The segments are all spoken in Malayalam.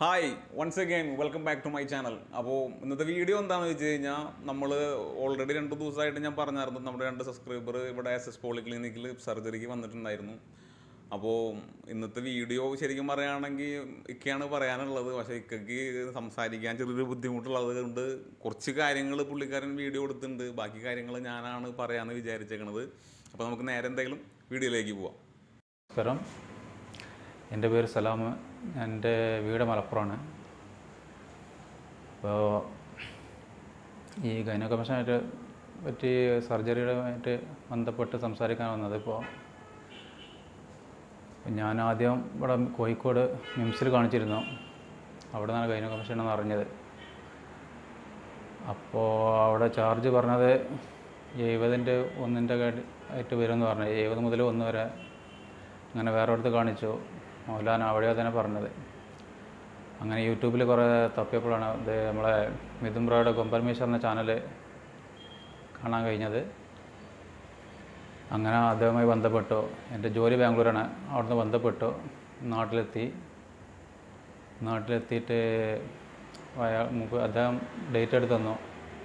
hi once again welcome back to my channel അപ്പോൾ ഇന്നത്തെ വീഡിയോ എന്താണെന്ന് വെച്ച് കഴിഞ്ഞാൽ നമ്മൾ ഓൾറെഡി രണ്ട് ദിവസമായിട്ട് ഞാൻ പറഞ്ഞായിരുന്നു നമ്മുടെ രണ്ട് സബ്സ്ക്രൈബർ ഇവിടെ എസ് എസ് പോളിക്ലിനിക്കിൽ സർജറിക്ക് വന്നിട്ടുണ്ടായിരുന്നു അപ്പോൾ ഇന്നത്തെ വീഡിയോ ശരിക്കും പറയുകയാണെങ്കിൽ ഇക്കയാണ് പറയാനുള്ളത് പക്ഷേ ഇക്കയ്ക്ക് സംസാരിക്കാൻ ചെറിയൊരു ബുദ്ധിമുട്ടുള്ളത് കൊണ്ട് കുറച്ച് കാര്യങ്ങൾ പുള്ളിക്കാരൻ വീഡിയോ എടുത്തിട്ടുണ്ട് ബാക്കി കാര്യങ്ങൾ ഞാനാണ് പറയാമെന്ന് വിചാരിച്ചേക്കണത് അപ്പോൾ നമുക്ക് നേരെ എന്തെങ്കിലും വീഡിയോയിലേക്ക് പോവാം നമസ്കാരം എൻ്റെ പേര് സലാം എൻ്റെ വീട് മലപ്പുറമാണ് അപ്പോൾ ഈ ഗൈനോകമീഷനായിട്ട് പറ്റി സർജറിയുടെ ആയിട്ട് ബന്ധപ്പെട്ട് സംസാരിക്കാൻ വന്നത് ഇപ്പോൾ ഞാൻ ആദ്യം ഇവിടെ കോഴിക്കോട് മിംസിൽ കാണിച്ചിരുന്നു അവിടെ നിന്നാണ് ഗൈനോകമീഷൻ എന്ന് അറിഞ്ഞത് അപ്പോൾ അവിടെ ചാർജ് പറഞ്ഞത് എഴുപതിൻ്റെ ഒന്നിൻ്റെ ആയിട്ട് വരുമെന്ന് പറഞ്ഞു എഴുപത് മുതൽ ഒന്ന് വരെ അങ്ങനെ വേറെ അടുത്ത് കാണിച്ചു മൗലാന അവിടെയോ തന്നെ പറഞ്ഞത് അങ്ങനെ യൂട്യൂബിൽ കുറേ തപ്പിയപ്പോഴാണ് ഇത് നമ്മളെ മിഥുൻ ബ്രോയുടെ കൊമ്പൽമീശർ എന്ന ചാനൽ കാണാൻ കഴിഞ്ഞത് അങ്ങനെ അദ്ദേഹവുമായി ബന്ധപ്പെട്ടു എൻ്റെ ജോലി ബാംഗ്ലൂരാണ് അവിടുന്ന് ബന്ധപ്പെട്ടു നാട്ടിലെത്തി നാട്ടിലെത്തിയിട്ട് അയാൾ മുമ്പ് അദ്ദേഹം ഡേറ്റ് എടുത്ത് തന്നു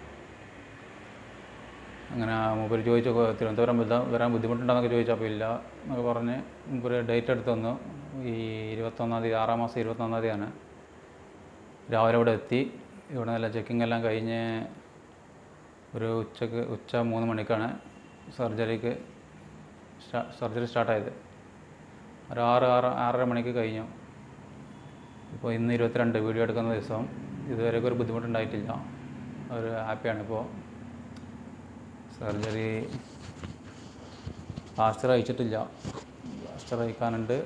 അങ്ങനെ മൂപ്പര് ചോദിച്ചു "കൊ- തിരുവനന്തപുരം വരാൻ വരാൻ ബുദ്ധിമുട്ടുണ്ടോയെന്നൊക്കെ ചോദിച്ചപ്പോൾ ഇല്ല എന്നൊക്കെ പറഞ്ഞ് മൂപ്പര് ഡേറ്റ് എടുത്ത് തന്നു ഈ ഇരുപത്തൊന്നാം തീയതി ആറാം മാസം ഇരുപത്തൊന്നാം തീയതിയാണ് രാവിലെ ഇവിടെ എത്തി ഇവിടെ നല്ല ചെക്കിംഗ് എല്ലാം കഴിഞ്ഞ് ഒരു ഉച്ചക്ക് ഉച്ച മൂന്ന് മണിക്കാണ് സർജറിക്ക് സ്റ്റാ സർജറി സ്റ്റാർട്ടായത് ഒരു ആറ് ആറ് ആറര മണിക്ക് കഴിഞ്ഞു ഇപ്പോൾ ഇന്ന് ഇരുപത്തിരണ്ട് വീഡിയോ എടുക്കുന്ന ദിവസം ഇതുവരെയൊക്കെ ഒരു ബുദ്ധിമുട്ടുണ്ടായിട്ടില്ല ഒരു ഹാപ്പിയാണ് ഇപ്പോൾ സർജറി പ്ലാസ്റ്റർ അയച്ചിട്ടില്ല പ്ലാസ്റ്റർ അയക്കാനുണ്ട്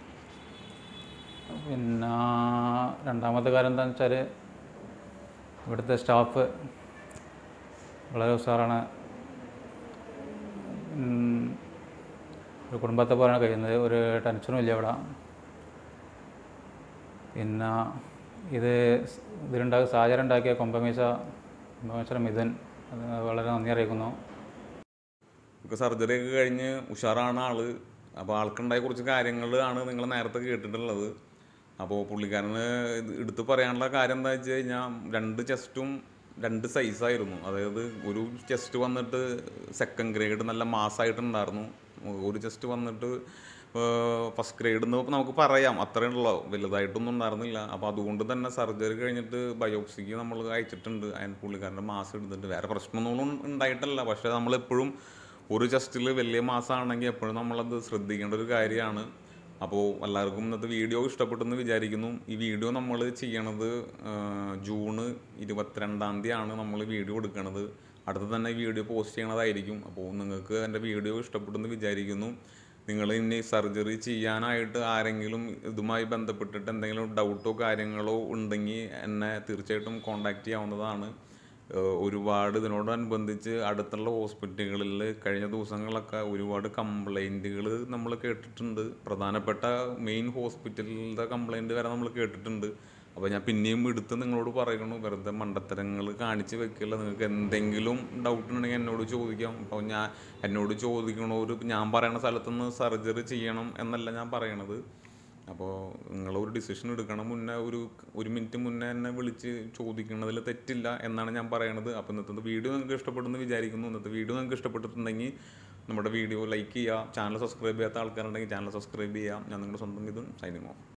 പിന്നെ രണ്ടാമത്തെ കാര്യം എന്താണെന്ന് വെച്ചാൽ ഇവിടുത്തെ സ്റ്റാഫ് വളരെ ഉഷാറാണ് ഉം, ഒരു കുടുംബത്തെ പോലെയാണ് കഴിയുന്നത് ഒരു ടെൻഷനും ഇല്ല ഇവിടെ പിന്നെ ഇത് ഇതിലുണ്ടാക്കിയ സാഹചര്യം ഉണ്ടാക്കിയ കൊമ്പമീശ കൊമ്പമീശ മിഥുൻ അത് വളരെ നന്ദി അറിയിക്കുന്നു ഇപ്പോൾ സർജറി ഒക്കെ കഴിഞ്ഞ് ഉഷാറാണ് ആള് അപ്പോൾ ആൾക്കുണ്ടായ കുറച്ച് കാര്യങ്ങൾ ആണ് നിങ്ങൾ നേരത്തെ കേട്ടിട്ടുള്ളത് അപ്പോൾ പുള്ളിക്കാരന് ഇത് എടുത്ത് പറയാനുള്ള കാര്യം എന്താ വെച്ച് കഴിഞ്ഞാൽ രണ്ട് ചെസ്റ്റും രണ്ട് സൈസായിരുന്നു അതായത് ഒരു ചെസ്റ്റ് വന്നിട്ട് സെക്കൻഡ് ഗ്രേഡ് നല്ല മാസമായിട്ടുണ്ടായിരുന്നു ഒരു ചെസ്റ്റ് വന്നിട്ട് ഫസ്റ്റ് ഗ്രേഡ് എന്ന് നമുക്ക് പറയാം അത്രയേ ഉള്ളൂ വലുതായിട്ടൊന്നും ഉണ്ടായിരുന്നില്ല അപ്പോൾ അതുകൊണ്ട് തന്നെ സർജറി കഴിഞ്ഞിട്ട് ബയോപ്സിക്ക് നമ്മൾ അയച്ചിട്ടുണ്ട് അതിന് പുള്ളിക്കാരൻ്റെ മാസം എടുത്തിട്ട് വേറെ പ്രശ്നമൊന്നും ഉണ്ടായിട്ടല്ല പക്ഷേ നമ്മളെപ്പോഴും ഒരു ചെസ്റ്റിൽ വലിയ മാസമാണെങ്കിൽ എപ്പോഴും നമ്മളത് ശ്രദ്ധിക്കേണ്ട ഒരു കാര്യമാണ് അപ്പോൾ എല്ലാവർക്കും ഇന്നത്തെ വീഡിയോ ഇഷ്ടപ്പെട്ടെന്ന് വിചാരിക്കുന്നു ഈ വീഡിയോ നമ്മൾ ചെയ്യണത് ആ, ജൂണ് ഇരുപത്തിരണ്ടാം തീയതിയാണ് നമ്മൾ വീഡിയോ എടുക്കണത് അടുത്ത് തന്നെ വീഡിയോ പോസ്റ്റ് ചെയ്യണതായിരിക്കും അപ്പോൾ നിങ്ങൾക്ക് എൻ്റെ വീഡിയോ ഇഷ്ടപ്പെട്ടെന്ന് വിചാരിക്കുന്നു നിങ്ങൾ ഇനി സർജറി ചെയ്യാനായിട്ട് ആരെങ്കിലും ഇതുമായി ബന്ധപ്പെട്ടിട്ട് എന്തെങ്കിലും ഡൗട്ടോ കാര്യങ്ങളോ ഉണ്ടെങ്കിൽ എന്നെ തീർച്ചയായിട്ടും കോൺടാക്റ്റ് ചെയ്യാവുന്നതാണ് ഏഹ് ഒരുപാട് ഇതിനോടനുബന്ധിച്ച് അടുത്തുള്ള ഹോസ്പിറ്റലുകളിൽ കഴിഞ്ഞ ദിവസങ്ങളൊക്കെ ഒരുപാട് കംപ്ലൈൻറ്റുകൾ നമ്മൾ കേട്ടിട്ടുണ്ട് പ്രധാനപ്പെട്ട മെയിൻ ഹോസ്പിറ്റലിൻ്റെ കംപ്ലൈൻറ്റ് വരെ നമ്മൾ കേട്ടിട്ടുണ്ട് അപ്പോൾ ഞാൻ പിന്നെയും എടുത്ത് നിങ്ങളോട് പറയണു വെറുതെ മണ്ടത്തരങ്ങൾ കാണിച്ച് വെക്കില്ല നിങ്ങൾക്ക് എന്തെങ്കിലും ഡൗട്ട് ഉണ്ടെങ്കിൽ എന്നോട് ചോദിക്കാം അപ്പോൾ ഞാൻ എന്നോട് ചോദിക്കണോര് ഞാൻ പറയണ സ്ഥലത്തുനിന്ന് സർജറി ചെയ്യണം എന്നല്ല ഞാൻ പറയണത് അപ്പോൾ നിങ്ങൾ ഒരു ഡിസിഷൻ എടുക്കണം മുന്നേ ഒരു ഒരു മിനിറ്റ് മുന്നേ എന്നെ വിളിച്ച് ചോദിക്കുന്നതിൽ തെറ്റില്ല എന്നാണ് ഞാൻ പറയണത് അപ്പോൾ ഇന്നത്തെ വീഡിയോ നിങ്ങൾക്ക് ഇഷ്ടപ്പെടുന്നു വിചാരിക്കുന്നു ഇന്നത്തെ വീഡിയോ നിങ്ങൾക്ക് ഇഷ്ടപ്പെട്ടിട്ടുണ്ടെങ്കിൽ നമ്മുടെ വീഡിയോ ലൈക്ക് ചെയ്യുക ചാനൽ സബ്സ്ക്രൈബ് ചെയ്യാത്ത ആൾക്കാരുണ്ടെങ്കിൽ ചാനൽ സബ്സ്ക്രൈബ് ചെയ്യാം ഞാൻ നിങ്ങളുടെ സ്വന്തം ഇതും സൈനിങ് ഓഫ്